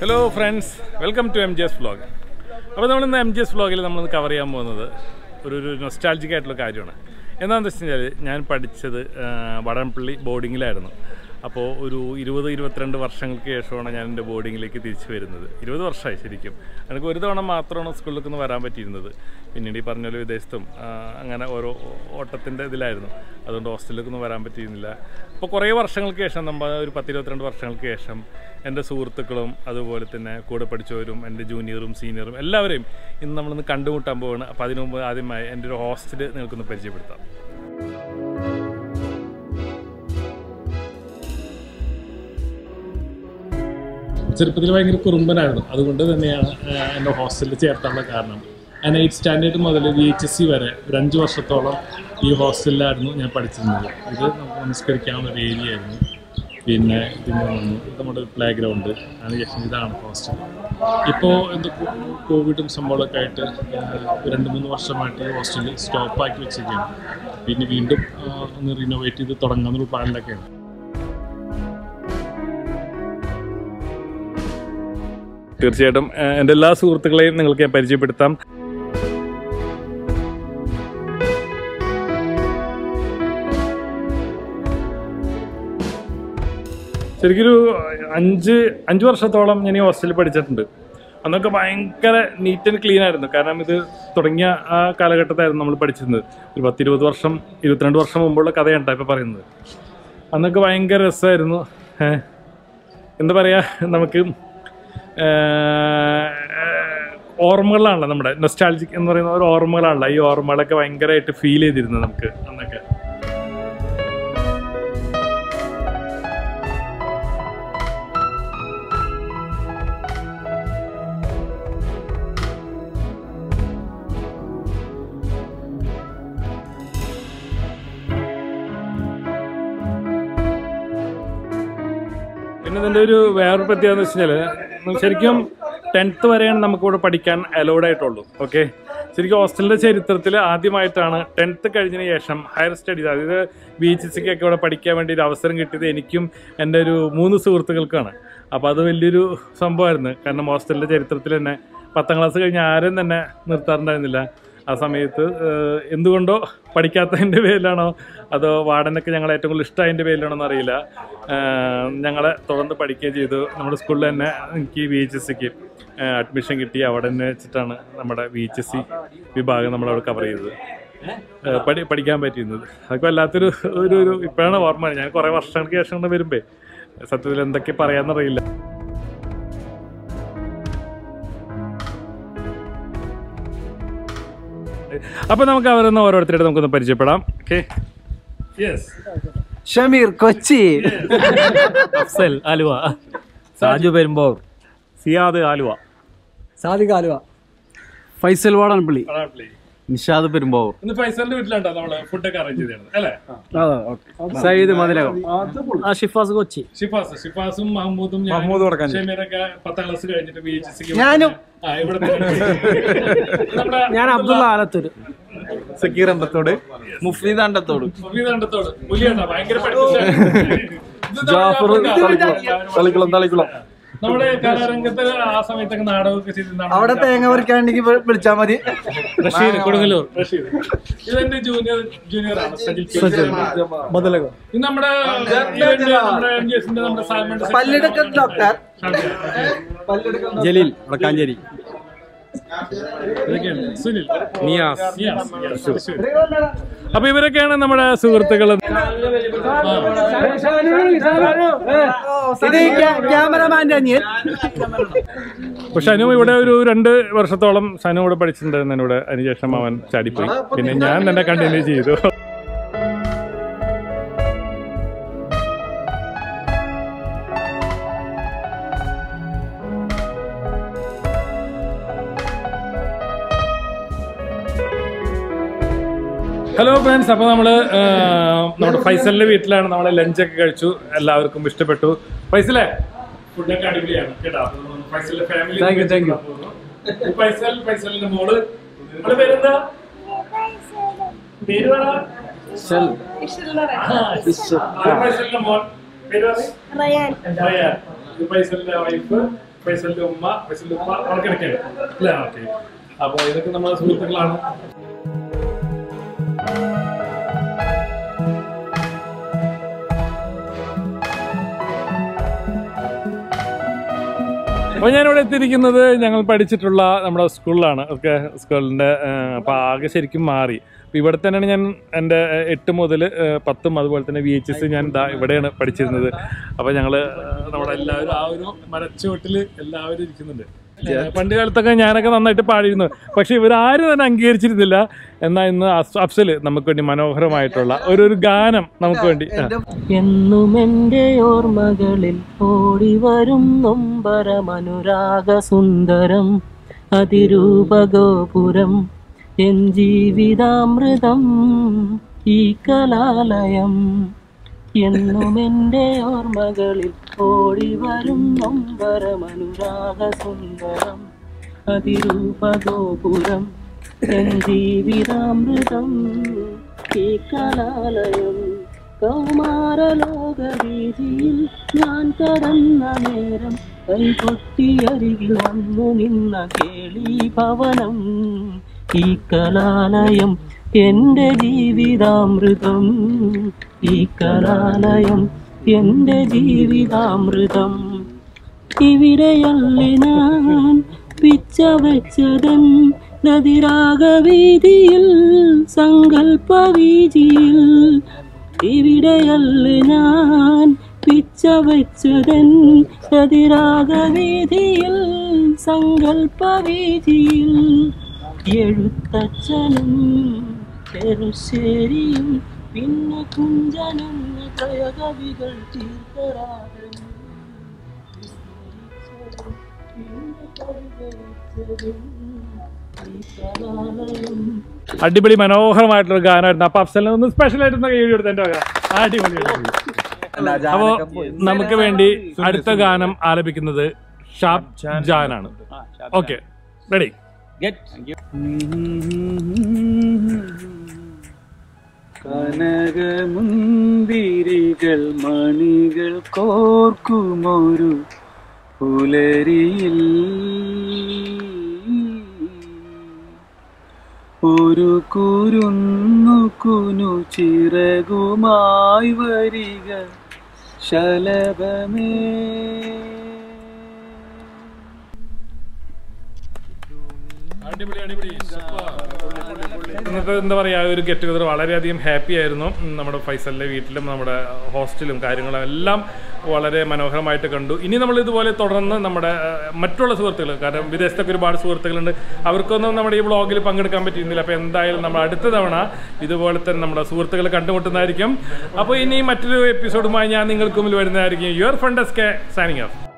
Hello friends welcome to M G S vlog അപ്പോൾ നമ്മളിന്ന് M G S വ്ളോഗിൽ നമ്മളിന്ന് കവർ ചെയ്യാൻ പോകുന്നത് ഒരു ഒരു നൊസ്റ്റാൾജിക് ആയിട്ടുള്ള കാര്യമാണ് എന്താണെന്ന് വെച്ച് കഴിഞ്ഞാൽ ഞാൻ പഠിച്ചത് ആ, വടംപള്ളി ബോർഡിങ്ങിലായിരുന്നു അപ്പോൾ ഒരു ഇരുപത് ഇരുപത്തിരണ്ട് വർഷങ്ങൾക്ക് ശേഷമാണ് ഞാൻ എൻ്റെ ബോർഡിങ്ങിലേക്ക് തിരിച്ചു വരുന്നത് ഇരുപത് വർഷമായി ശരിക്കും എനിക്ക് ഒരു തവണ മാത്രമാണ് സ്കൂളിലേക്ക് ഒന്ന് വരാൻ പറ്റിയിരുന്നത് പിന്നീട് ഈ പറഞ്ഞ പോലെ വിദേശത്തും ആ, അങ്ങനെ ഓരോ ഓട്ടത്തിൻ്റെ ഇതിലായിരുന്നു അതുകൊണ്ട് ഹോസ്റ്റലിലേക്ക് ഒന്നും വരാൻ പറ്റിയിരുന്നില്ല അപ്പോൾ കുറേ വർഷങ്ങൾക്ക് ശേഷം നമ്മൾ ഒരു പത്തിരുപത്തിരണ്ട് വർഷങ്ങൾക്ക് ശേഷം എൻ്റെ സുഹൃത്തുക്കളും അതുപോലെ തന്നെ കൂടെ പഠിച്ചവരും എൻ്റെ ജൂനിയറും സീനിയറും എല്ലാവരെയും ഇന്ന് നമ്മളിന്ന് കണ്ടുമുട്ടാൻ പോവുകയാണ് അപ്പോൾ അതിനു മുമ്പ് ആദ്യമായി എൻ്റെ ഒരു ഹോസ്റ്റൽ നിങ്ങൾക്കൊന്ന് പരിചയപ്പെടുത്താം ചെറുപ്പത്തിൽ ഭയങ്കര കുറുമ്പനായിരുന്നു അതുകൊണ്ട് തന്നെയാണ് ആ, എൻ്റെ ഹോസ്റ്റലിൽ ചേർത്താനുള്ള കാരണം ഞാൻ എയ്റ്റ് സ്റ്റാൻഡേർഡ് മുതൽ വി എച്ച് എസ് സി വരെ ഒരു അഞ്ച് വർഷത്തോളം ഈ ഹോസ്റ്റലിലായിരുന്നു ഞാൻ പഠിച്ചിരുന്നത് ഇത് നമുക്ക് നമസ്കരിക്കാവുന്ന ഒരു ഏരിയ ആയിരുന്നു പിന്നെ ഇതിന് വന്നു ഇത് നമ്മുടെ പ്ലേ ഗ്രൗണ്ട് അതിനുശേഷം ഇതാണ് ഹോസ്റ്റൽ ഇപ്പോൾ എന്ത് കോ- കോവിഡും സംഭവമൊക്കെ ആയിട്ട് ആ, രണ്ട് മൂന്ന് വർഷമായിട്ട് ഈ ഹോസ്റ്റൽ സ്റ്റോപ്പാക്കി വെച്ചിരിക്കുകയാണ് പിന്നെ വീണ്ടും ആ, ഒന്ന് റിനോവേറ്റ് ചെയ്ത് തുടങ്ങാമെന്നുള്ള പ്ലാനിലൊക്കെയാണ് തീർച്ചയായിട്ടും ഏഹ്, എൻ്റെ എല്ലാ സുഹൃത്തുക്കളെയും നിങ്ങൾക്ക് ഞാൻ പരിചയപ്പെടുത്താം ശരിക്കൊരു അഞ്ച് അഞ്ച് വർഷത്തോളം ഞാൻ ഈ ഹോസ്റ്റലിൽ പഠിച്ചിട്ടുണ്ട് അന്നൊക്കെ ഭയങ്കര നീറ്റ് ആൻഡ് ക്ലീൻ ആയിരുന്നു കാരണം ഇത് തുടങ്ങിയ ആ കാലഘട്ടത്തായിരുന്നു നമ്മൾ പഠിച്ചിരുന്നത് ഒരു പത്തിരുപത് വർഷം ഇരുപത്തിരണ്ട് വർഷം മുമ്പുള്ള കഥയാണ് ഇപ്പോൾ പറയുന്നത് അന്നൊക്കെ ഭയങ്കര രസമായിരുന്നു ഏഹ് എന്താ പറയുക നമുക്ക് ഏഹ്, ഓർമ്മകളാണല്ലോ നമ്മുടെ നൊസ്റ്റാൾജിക് എന്ന് പറയുന്ന ഒരു ഓർമ്മകളാണല്ലോ ഈ ഓർമ്മകളൊക്കെ ഭയങ്കരമായിട്ട് ഫീൽ ചെയ്തിരുന്നു നമുക്ക് അന്നൊക്കെ പിന്നെ ഇതിൻ്റെ ഒരു വേറൊരു പ്രത്യേകത എന്ന് വെച്ച് കഴിഞ്ഞാൽ ശരിക്കും ടെൻത്ത് വരെയാണ് നമുക്കിവിടെ പഠിക്കാൻ അലൗഡ് ആയിട്ടുള്ളൂ ഓക്കെ ശരിക്കും ഹോസ്റ്റലിൻ്റെ ചരിത്രത്തിൽ ആദ്യമായിട്ടാണ് ടെൻത്ത് കഴിഞ്ഞതിന് ശേഷം ഹയർ സ്റ്റഡീസ് അതായത് ബി എച്ച് സിക്കൊക്കെ ഇവിടെ പഠിക്കാൻ വേണ്ടി ഒരു അവസരം കിട്ടിയത് എനിക്കും എൻ്റെ ഒരു മൂന്ന് സുഹൃത്തുക്കൾക്കാണ് അപ്പോൾ അത് വലിയൊരു സംഭവമായിരുന്നു കാരണം ഹോസ്റ്റലിൻ്റെ ചരിത്രത്തിൽ തന്നെ പത്താം ക്ലാസ് കഴിഞ്ഞ് ആരും തന്നെ നിർത്താറുണ്ടായിരുന്നില്ല ആ സമയത്ത് ഏഹ്, എന്തുകൊണ്ടോ പഠിക്കാത്തതിൻ്റെ പേരിലാണോ അതോ വാർഡനൊക്കെ ഞങ്ങളെ ഏറ്റവും കൂടുതൽ ഇഷ്ടമായതിൻ്റെ പേരിലാണോ എന്നറിയില്ല ഏഹ്, ഞങ്ങളെ തുടർന്ന് പഠിക്കുകയും ചെയ്തു നമ്മുടെ സ്കൂളിൽ തന്നെ എനിക്ക് വി എച്ച് എസ് സിക്ക് അഡ്മിഷൻ കിട്ടി അവിടെ തന്നെ വെച്ചിട്ടാണ് നമ്മുടെ വി എച്ച് എസ് സി വിഭാഗം നമ്മളവിടെ കവർ ചെയ്തത് ഏഹ്, പഠി പഠിക്കാൻ പറ്റിയിരുന്നത് അതൊക്കെ വല്ലാത്തൊരു ഒരു ഒരു ഇപ്പോഴാണ് ഓർമ്മ ഞാൻ കുറേ വർഷങ്ങൾക്ക് ശേഷം കൊണ്ട് വരുമ്പേ സത്യത്തിൽ എന്തൊക്കെ പറയാമെന്നറിയില്ല അപ്പൊ നമുക്ക് അവരൊന്ന് ഓരോരുത്തരായിട്ട് നമുക്കൊന്ന് പരിചയപ്പെടാം ഓക്കെ യെസ് ഷമീർ കൊച്ചി അഫ്സൽ ആലുവ സാജു പെരുമ്പോർ സിയാദ് ആലുവ സാദിഖ് ആലുവ ഫൈസൽ വാടാൻപള്ളി നിഷാദ് പെരുമ്പോർ ഇന്ന് ഫൈസലിന്റെ വീട്ടിലാണ്ടോ നമ്മള് ഫുഡൊക്കെ അറേഞ്ച് ചെയ്തത് അല്ലേ സയ്യിദ് മതിലകം ആ ഷിഫാസ് കൊച്ചി ഷിഫാസ് ഷിഫാസും മഹമ്മൂദും മഹമ്മൂദ് വടക്കാഞ്ചേരി. ഷമീറൊക്കെ പത്താം ക്ലാസ് കഴിഞ്ഞിട്ട് ബി എച്ച് സിക്ക് ഞാനും. ആ ഇവിടെ തന്നെ. നമ്മുടെ ഞാൻ അബ്ദുള്ള ആലത്തൂർ സക്കീർ അമ്പത്തോട് മുഫീദ് അണ്ടത്തോട് മുഫീദ് കണ്ടത്തോട് പുലിയുണ്ടോ ഭയങ്കര പഠിപ്പിച്ച ജാഫർ തളിക്കുളം തളിക്കുളം നമ്മുടെ കലാരംഗത്ത് ആ സമയത്തൊക്കെ നാടകമൊക്കെ ചെയ്തിരുന്ന അവിടെ തേങ്ങ പറിക്കാണ്ടെങ്കിൽ വിളിച്ചാ മതി റഷീദ് കൊടുങ്ങല്ലൂർ റഷീദ് ഇതെന്റെ ജൂനിയർ ജൂനിയർ ആണ് സജിൽ കെ. മതിലകം ഇത് നമ്മുടെ ഇവന്റ് നമ്മുടെ MGS ന്റെ നമ്മുടെ സാൽമൺ പല്ലെടുക്കൽ ഡോക്ടർ ജലീൽ വടക്കാഞ്ചേരി ഇതൊക്കെയാണ് സുനിൽ നിയാസ് Yes, yes, തൃശ്ശൂർ. അപ്പൊ ഇവരൊക്കെയാണ് നമ്മുടെ സുഹൃത്തുക്കൾ ഇത് ക്യാമറമാന്റെ അനിയൻ അപ്പൊ ഷനു ഇവിടെ ഒരു രണ്ട് വർഷത്തോളം ഷനു ഇവിടെ പഠിച്ചിട്ടുണ്ടായിരുന്നു എന്നോട് അതിനുശേഷം അവൻ ചാടിപ്പോയി പിന്നെ ഞാൻ തന്നെ കണ്ടിന്യൂ ചെയ്തു ഹലോ ഫ്രണ്ട്സ് അപ്പോൾ നമ്മൾ നമ്മുടെ ഫൈസലിന്റെ വീട്ടിലാണ് നമ്മൾ ലഞ്ചൊക്കെ കഴിച്ചു എല്ലാവർക്കും ഇഷ്ടപ്പെട്ടു ഫൈസലേ ഫുഡൊക്കെ അടിപൊളിയാണ് കേട്ടോ അപ്പോൾ നമ്മൾ ഫൈസലിന്റെ family Thank you, thank you. Faisal ഫൈസലിന്റെ മോള് അവളുടെ പേരെന്താ പേര് പറ ആ, ഇത് ഫൈസലിന്റെ മോൻ പേര് പറ റയാൻ റയാൻ. ഇത് ഫൈസലിന്റെ വൈഫ് ഫൈസലിന്റെ ഉമ്മ ഫൈസലിന്റെ ഉമ്മ അവിടെ കിടക്കുകയാണ് അല്ലേ ഓക്കെ അപ്പോൾ ഇതൊക്കെ നമ്മുടെ സുഹൃത്തുക്കളാണ് അപ്പോൾ ഞാനിവിടെ എത്തിയിരിക്കുന്നത് ഞങ്ങൾ പഠിച്ചിട്ടുള്ള നമ്മുടെ സ്കൂളിലാണ് ഓക്കെ സ്കൂളിൻ്റെ അപ്പോൾ ആകെ ശരിക്കും മാറി അപ്പോൾ ഇവിടെ തന്നെയാണ് ഞാൻ എൻ്റെ ഏഹ്, എട്ട് മുതൽ ഏഹ്, പത്തും അതുപോലെ തന്നെ വി എച്ച് എസ് ഞാൻ ദാ ഇവിടെയാണ് പഠിച്ചിരുന്നത് അപ്പോൾ ഞങ്ങൾ നമ്മുടെ എല്ലാവരും ആ ഒരു മരച്ചുവട്ടിൽ എല്ലാവരും ഇരിക്കുന്നുണ്ട് ഏഹ്, പണ്ട് കാലത്തൊക്കെ ഞാനൊക്കെ നന്നായിട്ട് പാടിയിരുന്നു പക്ഷെ ഇവരാരും തന്നെ അംഗീകരിച്ചിരുന്നില്ല എന്നാൽ ഇന്ന് അസ്- അഫ്സൽ നമുക്ക് വേണ്ടി മനോഹരമായിട്ടുള്ള ഒരു ഒരു ഗാനം നമുക്ക് വേണ്ടി ആ. എന്നും എൻ്റെ ഓർമ്മകളിൽ ഓടി വരും നൊമ്പരമനുരാഗ സുന്ദരം അതിരൂപഗോപുരം എൻ ജീവിതാമൃതം ഈ കലാലയം എന്നും എൻ്റെ ഓർമ്മകളിൽ ഓടി വരും നൊമ്പരമനുരാഗ സുന്ദരം അതിരൂപഗോപുരം എൻ ജീവിതാമൃതം ഈ കലാലയം കൗമാരലോകവീതിയിൽ ഞാൻ കടന്ന നേരം കൈകൊട്ടിയരികിൽ വന്നു നിന്ന കേളി ഭവനം ഈ കലാലയം എന്റെ ജീവിതാമൃതം ഈ കലാലയം എന്റെ ജീവിതാമൃതം ഇവിടെയല്ലേ ഞാൻ പിച്ച വെച്ചതൻ നദിരാഗവീതിയിൽ സങ്കൽപ്പവീതിയിൽ ഇവിടെയല്ലേ ഞാൻ പിച്ച വെച്ചതൻ നദിരാഗവീതിയിൽ സങ്കൽപ്പവീതിയിൽ എഴുത്തച്ഛനും ചെറുശ്ശേരിയും പിന്നെ കുഞ്ചനെന്ന കയകവികൾ തീർത്തരാകും അടിപൊളി മനോഹരമായിട്ടുള്ള ഒരു ഗാനമായിരുന്നു അപ്പൊ അഫ്സലിന് ഒന്ന് സ്പെഷ്യൽ ആയിട്ട് കൈ കൊടുത്ത് എന്റെ വക അടിപൊളി അപ്പോ നമുക്ക് വേണ്ടി അടുത്ത ഗാനം ആലപിക്കുന്നത് ഷാബ് ജാനാണ് ഓക്കെ റെഡി കനകമുന്തിരികൾ മണികൾ കോർക്കുമൊരു പുലരിയിൽ ഒരു കുരുന്നു കുനു ചിറകുമായി വരിക ശലഭമേ അടിപൊളി അടിപൊളി ഇന്നത്തെ എന്താ പറയാ ഒരു ഗെറ്റ് ടുഗദർ വളരെയധികം ഹാപ്പി ആയിരുന്നു ഉം, നമ്മുടെ ഫൈസലിന്റെ വീട്ടിലും നമ്മുടെ ഹോസ്റ്റലും കാര്യങ്ങളും എല്ലാം വളരെ മനോഹരമായിട്ട് കണ്ടു ഇനി നമ്മൾ ഇതുപോലെ തുടർന്ന് നമ്മുടെ ആ, മറ്റുള്ള സുഹൃത്തുക്കൾ കാരണം വിദേശത്തൊക്കെ ഒരുപാട് സുഹൃത്തുക്കളുണ്ട് അവർക്കൊന്നും നമ്മുടെ ഈ വ്ളോഗിൽ പങ്കെടുക്കാൻ പറ്റിയിരുന്നില്ല അപ്പോൾ എന്തായാലും നമ്മൾ അടുത്ത തവണ ഇതുപോലെ തന്നെ നമ്മുടെ സുഹൃത്തുക്കൾ കണ്ടുമുട്ടുന്നതായിരിക്കും അപ്പോൾ ഇനി മറ്റൊരു എപ്പിസോഡുമായി ഞാൻ നിങ്ങൾക്ക് മുമ്പിൽ വരുന്നതായിരിക്കും your fundas K signing of